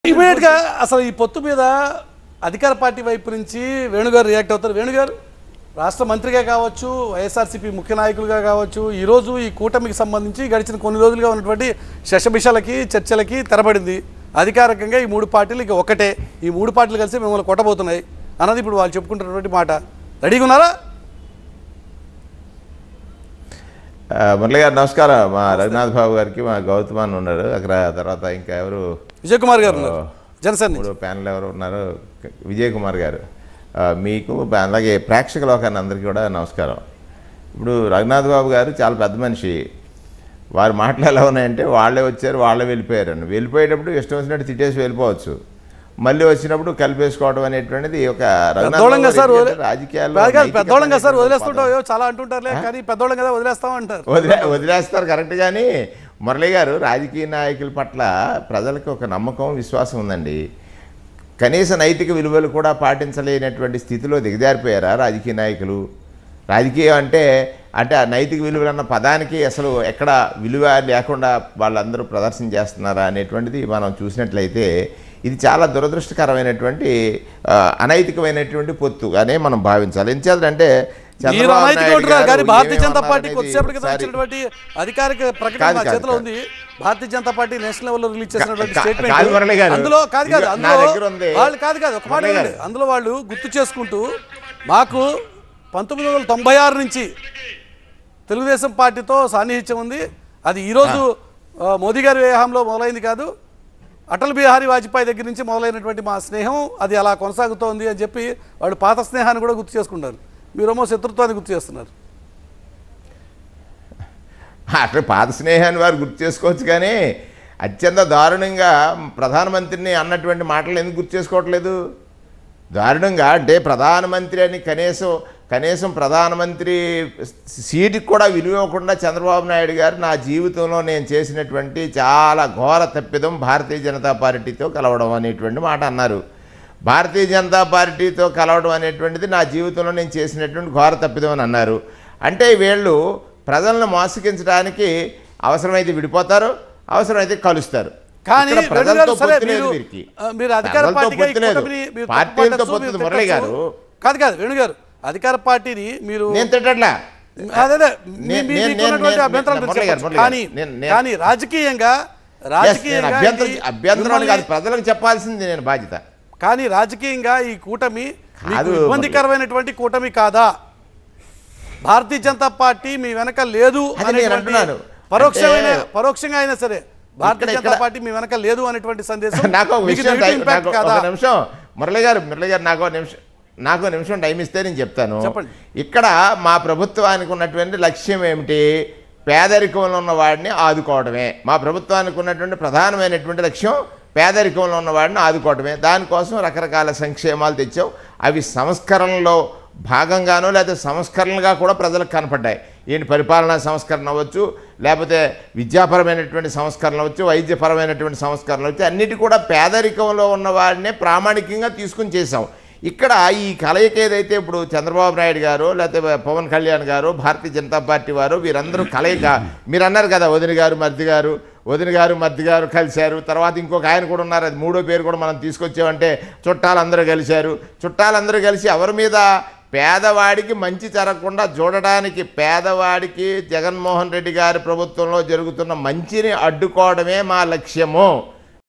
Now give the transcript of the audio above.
Immediate గా అసలు ఈ పొత్తు మీద అధికార పార్టీ వైపు నుంచి వేణుగారు రియాక్ట్ అవుతారు వేణుగారు రాష్ట్ర మంత్రిగా కావచ్చు వైఎస్ఆర్సీపీ ముఖ్య నాయకులుగా కావచ్చు ఈరోజు ఈ కూటమికి సంబంధించి గడిచిన కొన్ని రోజులుగా ఉన్నటువంటి శశబిషలకి చర్చలకి తెరబడింది అధికారికంగా ఈ మూడు పార్టీలు ఇక ఒకటే ఈ మూడు పార్టీలు కలిసి మిమ్మల్ని కొట్టబోతున్నాయి అన్నది ఇప్పుడు వాళ్ళు చెప్పుకుంటున్నటువంటి మాట రెడీగా ఉన్నారా ఆ, మురళి గారు నమస్కారం మా రఘునాథ్ బాబు గారికి మా గౌతమాన్ ఉన్నారు అక్కడ తర్వాత ఇంకా ఎవరు విజయ్ కుమార్ గారు ఉన్నారు జనసేన నుంచి. మూడో ప్యానల్ ఎవరు ఉన్నారు విజయ్ కుమార్ గారు ఆ, మీకు అలాగే ప్రేక్షక లోకాన్ని అందరికీ కూడా నమస్కారం ఇప్పుడు రఘునాథ్ బాబు గారు చాలా పెద్ద మనిషి వారి మాటలు ఎలా ఉన్నాయంటే వాళ్ళే వచ్చారు వాళ్ళే వెళ్ళిపోయారు అని వెళ్ళిపోయేటప్పుడు ఇష్టం వచ్చినట్టు తిట్టేసి వెళ్ళిపోవచ్చు మళ్ళీ వచ్చినప్పుడు కలిపేసుకోవడం అనేటువంటిది ఒక రఘునాథ్ బాబు పెద్దోళ్ళం కదా గారు సార్ ఏంటంటే వదిలే- రాజకీయాల్లో కాదు కాదు, నైతికత పెద్దోళ్ళం కదా సార్ అనేటువంటి వదిలేస్తుంటాం పదం. ఏవో చాలా అంటుంటారులే కానీ పెద్దోళ్ళం కదా వదిలేస్తాం అంటారు వదిలే వదిలేస్తారు కరెక్ట్ కానీ మురళి గారు రాజకీయ నాయకుల పట్ల ప్రజలకు ఒక నమ్మకం విశ్వాసం ఉందండి కనీస నైతిక విలువలు కూడా పాటించలేనటువంటి స్థితిలో దిగజారిపోయారా రాజకీయ నాయకులు రాజకీయం అంటే అంటే ఆ నైతిక విలువలు అన్న పదానికి అసలు ఎక్కడ విలువ లేకుండా వాళ్ళందరూ ప్రదర్శన చేస్తున్నారా అనేటువంటిది మనం చూసినట్లయితే ఇది చాలా దురదృష్టకరమైనటువంటి ఆ, అనైతికమైనటువంటి పొత్తుగానే మనం భావించాలి ఎంచేదంటే మీరు అనైతిక ఉంటున్నారు కానీ భారతీయ జనతా పార్టీ కొద్దిసేపటి క్రితం ఒకసారి ఇచ్చినటువంటి అధికారిక ప్రకటన కాదు, నా కాదు, చేతిలో కాదు. ఉంది భారతీయ జనతా పార్టీ నేషనల్ లెవెల్లో రిలీజ్ చేసినటువంటి కా- స్టేట్మెంట్ కాదు మురళి గారు. అందులో కాదు కాదు ఇదిగో నా అందులో దగ్గర ఉంది. వాళ్ళు కాదు కాదు ఒక మాట మురళి వినండి. గారు. అందులో వాళ్ళు గుర్తు చేసుకుంటూ మాకు పంతొమ్మిది వందల తొంభై ఆరు నుంచి తెలుగుదేశం పార్టీతో సాన్నిహిత్యం ఉంది అది ఈరోజు ఆ, మోదీ గారి వ్యూహంలో మొదలైంది కాదు అటల్ బిహారీ వాజ్పేయి దగ్గర నుంచి మొదలైనటువంటి మా స్నేహం అది అలా కొనసాగుతోంది అని చెప్పి వాళ్ళు పాత స్నేహాన్ని కూడా గుర్తు చేసుకుంటారు మీరేమో శత్రుత్వాన్ని గుర్తు చేస్తున్నారు అట్లా పాత స్నేహాన్ని వారు గుర్తు చేసుకోవచ్చు కానీ అత్యంత దారుణంగా ప్రధానమంత్రిని అన్నటువంటి మాటలు ఎందుకు గుర్తు చేసుకోవట్లేదు దారుణంగా అంటే ప్రధానమంత్రి అని కనీసం కనీసం ప్రధానమంత్రి సీటుకి కూడా విలువ ఇవ్వకుండా చంద్రబాబు నాయుడు గారు నా జీవితంలో నేను చేసినటువంటి చాలా ఘోర తప్పిదం భారతీయ జనతా పార్టీతో కలవడం అనేటువంటి మాట అన్నారు భారతీయ జనతా పార్టీతో కలవడం అనేటువంటిది నా జీవితంలో నేను చేసినటువంటి ఘోర తప్పిదం అని అన్నారు అంటే వీళ్ళు ప్రజలను మోసగించడానికి అవసరమైతే విడిపోతారు అవసరమైతే కలుస్తారు కానీ ఇక్కడ వేణు ప్రజలతో గారు సరే పొత్తు లేదు మీరు వీరికి. ఆ, మీరు అధికార ప్రజలతో పార్టీగా ఈ పొత్తు లేదు. కూటమిని మీరు తప్పు పార్టీలతో పట్టొచ్చు, పొత్తు మీరు మురళి గారు తిట్టొచ్చు. కాదు కాదు వేణు గారు అధికార పార్టీని మీరు నేను తిట్టట్లా అదే అదే, మీ- నేను- మీ- నేను- మీకున్నటువంటి నేను- అభ్యంతరాలు నేను- మీరు మురళి గారు, చెప్పొచ్చు. మురళి గారు, కానీ నేను- నేను- కానీ రాజకీయంగా Yes, నేను రాజకీయంగా అభ్యంతరం ఇది అభ్యంతరం కాదు మిమ్మల్ని- ప్రజలకు చెప్పాల్సింది నేను బాధ్యత కానీ రాజకీయంగా ఈ కూటమి మీకు కాదు, ఇబ్బందికరమైనటువంటి కూటమి కాదా భారతీయ జనతా పార్టీ మీ వెనక లేదు అది నేను అనేటువంటి అంటున్నాను. పరోక్షమైన అంటే- పరోక్షంగా అయినా సరే భారతీయ ఇక్కడ- జనతా ఇక్కడ- పార్టీ మీ వెనక లేదు అనేటువంటి సందేశం నాకు ఒక మీకు విషయం negative టైం- impact నాకు కాదా ఒక నిమిషం మురళి గారు మురళి గారు నాకు ఒక నిమిషం నాకు ఒక నిమిషం టైం ఇస్తే నేను చెప్తాను చెప్పండి. ఇక్కడ మా ప్రభుత్వానికి ఉన్నటువంటి లక్ష్యం ఏమిటి పేదరికంలో ఉన్న వాడిని ఆదుకోవడమే మా ప్రభుత్వానికి ఉన్నటువంటి ప్రధానమైనటువంటి లక్ష్యం పేదరికంలో ఉన్న వాడిని ఆదుకోవడమే దానికోసం రకరకాల సంక్షేమాలు తెచ్చాం అవి సంస్కరణలో భాగంగానో లేదా సంస్కరణలుగా కూడా ప్రజలకు కనపడ్డాయి ఏంటి పరిపాలనా సంస్కరణ అవ్వచ్చు లేకపోతే విద్యాపరమైనటువంటి సంస్కరణ అవ్వచ్చు వైద్యపరమైనటువంటి సంస్కరణ అవ్వచ్చు అన్నిటి కూడా పేదరికంలో ఉన్న వాడినే ప్రామాణికంగా తీసుకుని చేశాం ఇక్కడ ఈ కలయిక ఏదైతే ఇప్పుడు చంద్రబాబు నాయుడు గారు లేకపోతే పవన్ కళ్యాణ్ గారు భారతీయ జనతా పార్టీ వారు వీరందరూ కలయిక మీరు అన్నారు కదా వదిన గారు మర్ది గారు వదిన గారు మర్ది గారు కలిశారు తర్వాత ఇంకొక ఆయన కూడా ఉన్నారు అది మూడో పేరు కూడా మనం తీసుకొచ్చామంటే చుట్టాలందరూ కలిశారు చుట్టాలందరూ కలిసి ఎవరి మీద పేదవాడికి మంచి జరగకుండా చూడడానికి పేదవాడికి జగన్మోహన్ రెడ్డి గారి ప్రభుత్వంలో జరుగుతున్న మంచిని అడ్డుకోవడమే మా లక్ష్యము